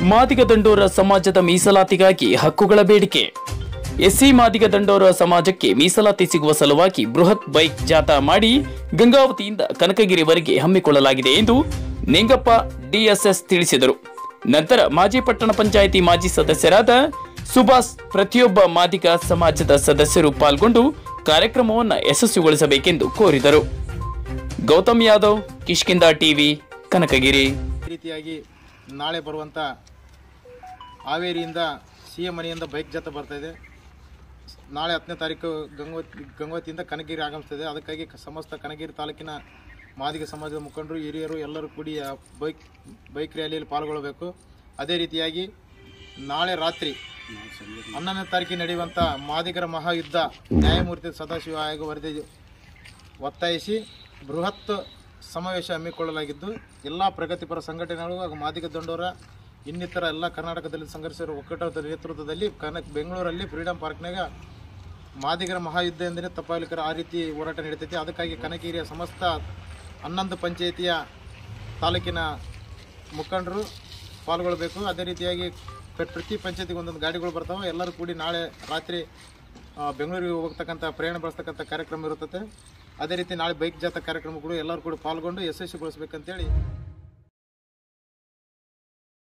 ಮಾದಿಗ ದಂಡೋರ ಸಮಾಜದ ಮೀಸಲಾತಿಗಾಗಿ ಹಕ್ಕುಗಳ ಬೇಡಿಕೆ ಎಸ್ಸಿ ಮಾದಿಗ ದಂಡೋರ ಸಮಾಜಕ್ಕೆ ಮೀಸಲಾತಿ ಸಿಗುವ ಸಲುವಾಗಿ ಬೃಹತ್ ಬೈಕ್ ಜಾಥಾ ಮಾಡಿ ಗಂಗಾವತಿಯಿಂದ ಕನಕಗಿರಿವರೆಗೆ ಹಮ್ಮಿಕೊಳ್ಳಲಾಗಿದೆ ಎಂದು ನಿಂಗಪ್ಪ ಡಿಎಸ್ಎಸ್ ತಿಳಿಸಿದರು ನಂತರ ಮಾಜಿ ಪಟ್ಟಣ ಪಂಚಾಯಿತಿ ಮಾಜಿ ಸದಸ್ಯರಾದ ಸುಭಾಷ್ ಪ್ರತಿಯೊಬ್ಬ ಮಾದಿಗ ಸಮಾಜದ ಸದಸ್ಯರು ಪಾಲ್ಗೊಂಡು ಕಾರ್ಯಕ್ರಮವನ್ನು ಯಶಸ್ವಿಗೊಳಿಸಬೇಕೆಂದು ಕೋರಿದರು ಗೌತಮ್ ಯಾದವ್ ಕಿಷ್ಕಿಂದ ಟಿವಿ ಕನಕಗಿರಿ ಈ ರೀತಿಯಾಗಿ ನಾಳೆ ಬರುವಂಥ ಹಾವೇರಿಯಿಂದ ಸಿ ಎಂ ಮನೆಯಿಂದ ಬೈಕ್ ಜಾಥಾ ಬರ್ತಾ ಇದೆ ನಾಳೆ ಹತ್ತನೇ ತಾರೀಕು ಗಂಗೋತಿ ಗಂಗೋತಿಯಿಂದ ಕನಗಿರಿ ಆಗಮಿಸ್ತಿದೆ ಅದಕ್ಕಾಗಿ ಕ- ಸಮಸ್ತ ಕನಗಿರಿ ತಾಲೂಕಿನ ಮಾದಿಗ ಸಮಾಜದ ಮುಖಂಡರು ಹಿರಿಯರು ಎಲ್ಲರೂ ಕೂಡಿ ಆ ಬೈಕ್ ಬೈಕ್ ರ್ಯಾಲಿಯಲ್ಲಿ ಪಾಲ್ಗೊಳ್ಳಬೇಕು ಅದೇ ರೀತಿಯಾಗಿ ನಾಳೆ ರಾತ್ರಿ ಹನ್ನೊಂದನೇ ತಾರೀಕಿಗೆ ನಡೆಯುವಂಥ ಮಾದಿಗರ ಮಹಾಯುದ್ಧ ನ್ಯಾಯಮೂರ್ತಿ ಸದಾಶಿವ ಆಯೋಗ ವರದಿ ಒತ್ತಾಯಿಸಿ ಬೃಹತ್ ಸಮಾವೇಶ ಹಮ್ಮಿಕೊಳ್ಳಲಾಗಿದ್ದು ಎಲ್ಲ ಪ್ರಗತಿಪರ ಸಂಘಟನೆಗಳು ಹಾಗೂ ಮಾದಿಗ ದಂಡೋರ ಇನ್ನಿತರ ಎಲ್ಲ ಕರ್ನಾಟಕದಲ್ಲಿ ಸಂಘರ್ಷಿರುವ ಒಕ್ಕೂಟದ ನೇತೃತ್ವದಲ್ಲಿ ಕನ ಬೆಂಗಳೂರಲ್ಲಿ ಫ್ರೀಡಂ ಪಾರ್ಕ್ನಾಗ ಮಾದಿಗರ ಮಹಾಯುದ್ಧ ಎಂದರೆ ತಪ್ಪಾಗಲಿಕ್ಕರ ಆ ರೀತಿ ಹೋರಾಟ ನಡೀತೈತಿ ಅದಕ್ಕಾಗಿ ಕನಕಗಿರಿಯ ಸಮಸ್ತ ಹನ್ನೊಂದು ಪಂಚಾಯಿತಿಯ ತಾಲೂಕಿನ ಮುಖಂಡರು ಪಾಲ್ಗೊಳ್ಳಬೇಕು ಅದೇ ರೀತಿಯಾಗಿ ಪ್ರ- ಪ್ರತಿ ಪಂಚಾಯತಿಗೆ ಒಂದೊಂದು ಗಾಡಿಗಳು ಬರ್ತಾವೆ ಎಲ್ಲರೂ ಕೂಡಿ ನಾಳೆ ರಾತ್ರಿ ಆ, ಬೆಂಗಳೂರಿಗೆ ಹೋಗ್ತಕ್ಕಂಥ ಪ್ರಯಾಣ ಬಳಸ್ತಕ್ಕಂಥ ಕಾರ್ಯಕ್ರಮ ಇರುತ್ತದೆ ಅದೇ ರೀತಿ ನಾಳೆ ಬೈಕ್ ಜಾಥಾ ಕಾರ್ಯಕ್ರಮಗಳು ಎಲ್ಲರೂ ಕೂಡ ಪಾಲ್ಗೊಂಡು ಯಶಸ್ವಿಗೊಳಿಸ್ಬೇಕಂತೇಳಿ